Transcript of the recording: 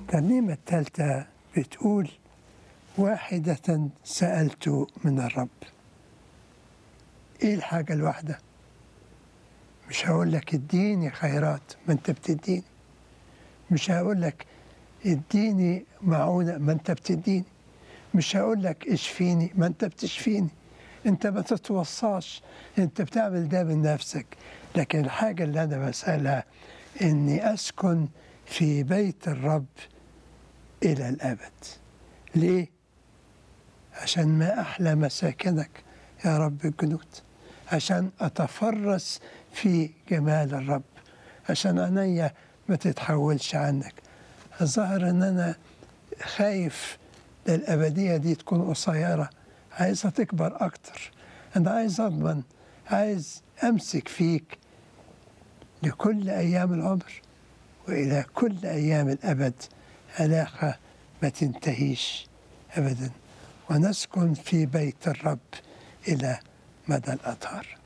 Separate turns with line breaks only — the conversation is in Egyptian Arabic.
الترنيمة الثالثة بتقول واحدة سألت من الرب ايه الحاجة الواحدة مش هقول لك اديني خيرات ما انت بتديني مش هقول لك اديني معونة ما انت بتديني مش هقول لك اشفيني ما انت بتشفيني انت ما تتوصاش انت بتعمل ده من نفسك لكن الحاجة اللي انا بسألها اني اسكن في بيت الرب الى الابد ليه عشان ما احلى مساكنك يا رب الجنود عشان اتفرس في جمال الرب عشان عينيا ما تتحولش عنك الظاهر ان انا خايف الأبدية دي تكون قصيرة عايزها تكبر أكتر أنا عايز أضمن عايز أمسك فيك لكل أيام العمر وإلى كل أيام الأبد علاقة ما تنتهيش أبدا ونسكن في بيت الرب إلى مدى الأطهار